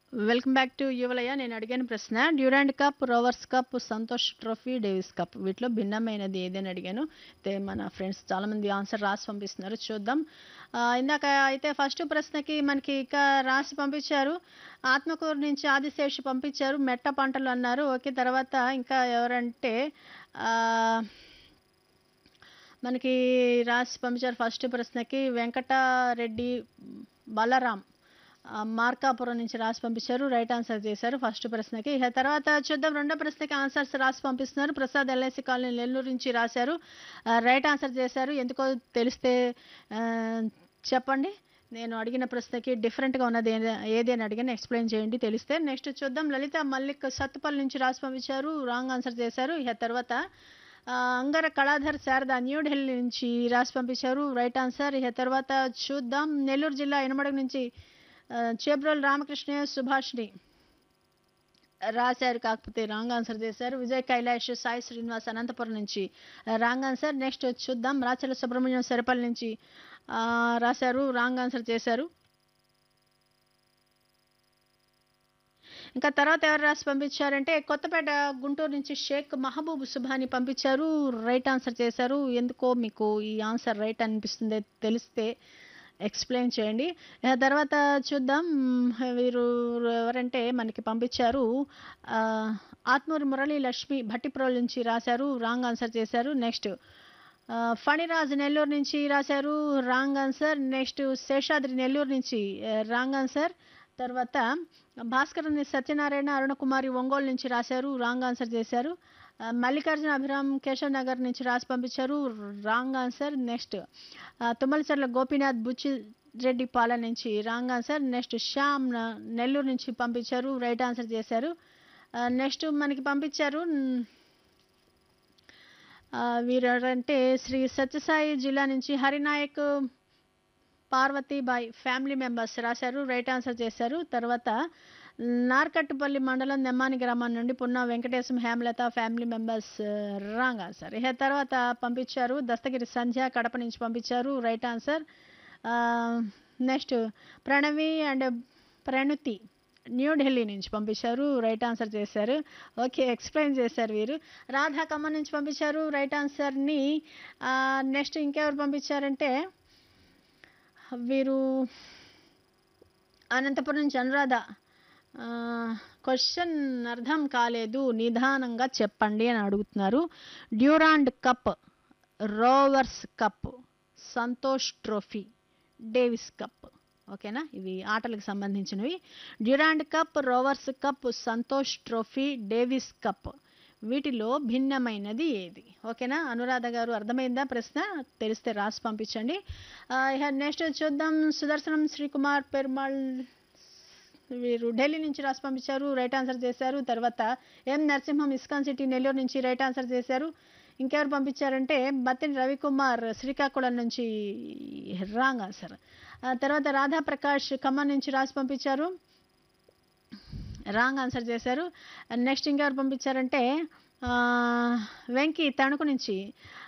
welcome back to యువలయ నేను అడిగిన ప్రశ్న Durand cup Rovers cup Santosh trophy Davis cup వీటిలో భిన్నమైనది ఏదని అడిగాను అయితే మన ఫ్రెండ్స్ చాలా మంది ఆన్సర్ రాసి పంపిస్తున్నారు చూద్దాం ఆ, ఇందాక అయితే ఫస్ట్ ప్రశ్నకి మనకి ఇక రాసి పంపించారు ఆత్మకూరు నుంచి ఆదిశేషి పంపించారు మెట్ట పంటలు అన్నారు ఓకే తర్వాత ఇంకా ఎవరంటే ఆ, మనకి రాసి పంపించారు ఫస్ట్ ప్రశ్నకి వెంకటారెడ్డి బలరాం ఆ, మార్కాపురం నుంచి రాసి పంపించారు రైట్ ఆన్సర్ చేశారు ఫస్ట్ ప్రశ్నకి ఇక తర్వాత చూద్దాం రెండో ప్రశ్నకి ఆన్సర్స్ రాసి పంపిస్తున్నారు ప్రసాద్ ఎల్ఐసి కాలనీ నెల్లూరు నుంచి రాశారు ఆ, రైట్ ఆన్సర్ చేశారు ఎందుకో తెలిస్తే ఆ, చెప్పండి నేను అడిగిన ప్రశ్నకి డిఫరెంట్గా ఉన్నది ఏది- ఏది అని అడిగాను ఎక్స్ప్లెయిన్ చేయండి తెలిస్తే నెక్స్ట్ చూద్దాం లలిత మల్లిక్ సత్తుపల్లి నుంచి రాసి పంపించారు రాంగ్ ఆన్సర్ చేశారు ఇక తర్వాత ఆ, అంగర కళాధర్ శారద న్యూఢిల్లీ నుంచి రాసి పంపించారు రైట్ ఆన్సర్ ఇక తర్వాత చూద్దాం నెల్లూరు జిల్లా ఎనమడగ నుంచి ఆ, చేబ్రోల్ రామకృష్ణ సుభాష్ని రాశారు కాకపోతే రాంగ్ ఆన్సర్ చేశారు విజయ్ కైలాష్ సాయి శ్రీనివాస్ అనంతపురం నుంచి రాంగ్ ఆన్సర్ నెక్స్ట్ చూద్దాం రాచల సుబ్రహ్మణ్యం సరిపల్లి నుంచి ఆ, రాశారు రాంగ్ ఆన్సర్ చేశారు ఇంకా తర్వాత ఎవరు రాసి పంపించారంటే కొత్తపేట గుంటూరు నుంచి షేక్ మహబూబ్ సుభాని పంపించారు రైట్ ఆన్సర్ చేశారు ఎందుకో మీకు ఈ ఆన్సర్ రైట్ అనిపిస్తుంది తెలిస్తే ఎక్స్ప్లెయిన్ చేయండి ఆ తర్వాత చూద్దాం వీరు ఎవరంటే మనకి పంపించారు ఆ, ఆత్మూరి మురళీ లక్ష్మి భట్టిప్రోల్ నుంచి రాశారు రాంగ్ ఆన్సర్ చేశారు నెక్స్ట్ ఆ, ఫణిరాజ్ నెల్లూరు నుంచి రాశారు wrong answer next Seshadri Nellore నుంచి ఆ, రాంగ్ ఆన్సర్ తర్వాత భాస్కరుని సత్యనారాయణ అరుణకుమారి ఒంగోలు నుంచి రాశారు రాంగ్ ఆన్సర్ చేశారు ఆ, మల్లికార్జున అభిరామ్ కేశవ్ నగర్ నుంచి రాసి పంపించారు రాంగ్ ఆన్సర్ నెక్స్ట్ ఆ, తుమ్మలచర్ల గోపీనాథ్ బుచ్చి రెడ్డి పాల నుంచి రాంగ్ ఆన్సర్ నెక్స్ట్ శ్యామ్ న- నెల్లూరు నుంచి పంపించారు రైట్ ఆన్సర్ చేశారు ఆ, నెక్స్ట్ మనకి పంపించారు న్- ఆ, వీరు ఎవరంటే శ్రీ సత్యసాయి జిల్లా నుంచి హరినాయక్ పార్వతీబాయ్ ఫ్యామిలీ మెంబర్స్ రాశారు రైట్ ఆన్సర్ చేశారు తర్వాత నార్కట్టుపల్లి మండలం నెమ్మాని గ్రామం నుండి Punna Venkatesham Hemalatha family members wrong answer ఇక తర్వాత పంపించారు దస్తగిరి సంధ్య కడప నుంచి పంపించారు right answer next Pranavi and ప్రణుతి New Delhi నుంచి పంపించారు రైట్ ఆన్సర్ చేశారు ఓకే ఎక్స్ప్లెయిన్ చేశారు వీరు రాధా ఖమ్మం నుంచి పంపించారు రైట్ ఆన్సర్ని నెక్స్ట్ ఇంకెవరు పంపించారంటే వీరు అనంతపురం నుంచి అనురాధ క్వశ్చన్ అర్థం కాలేదు నిదానంగా చెప్పండి అని అడుగుతున్నారు Durand cup Rovers cup Santosh trophy Davis cup ఓకేనా ఇవి ఆటలకు సంబంధించినవి Durand cup Rovers cup Santosh trophy Davis cup వీటిలో భిన్నమైనది ఏది ఓకేనా అనురాధ గారు అర్థమైందా ప్రశ్న తెలిస్తే రాసి పంపించండి ఆ, ఇక నెక్స్ట్ చూద్దాం సుదర్శనం శ్రీకుమార్ పెరుమాళ్ వీరు ఢిల్లీ నుంచి రాసి పంపించారు రైట్ ఆన్సర్ చేశారు తర్వాత M Narasimham ISKCON city Nellore నుంచి రైట్ ఆన్సర్ చేశారు ఇంకెవరు పంపించారంటే బత్తిని రవికుమార్ శ్రీకాకుళం నుంచి రాంగ్ ఆన్సర్ ఆ తర్వాత రాధా ప్రకాష్ ఖమ్మం నుంచి రాసి పంపించారు రాంగ్ ఆన్సర్ చేశారు నెక్స్ట్ ఇంకెవరు పంపించారంటే ఆ, వెంకీ తణుకు నుంచి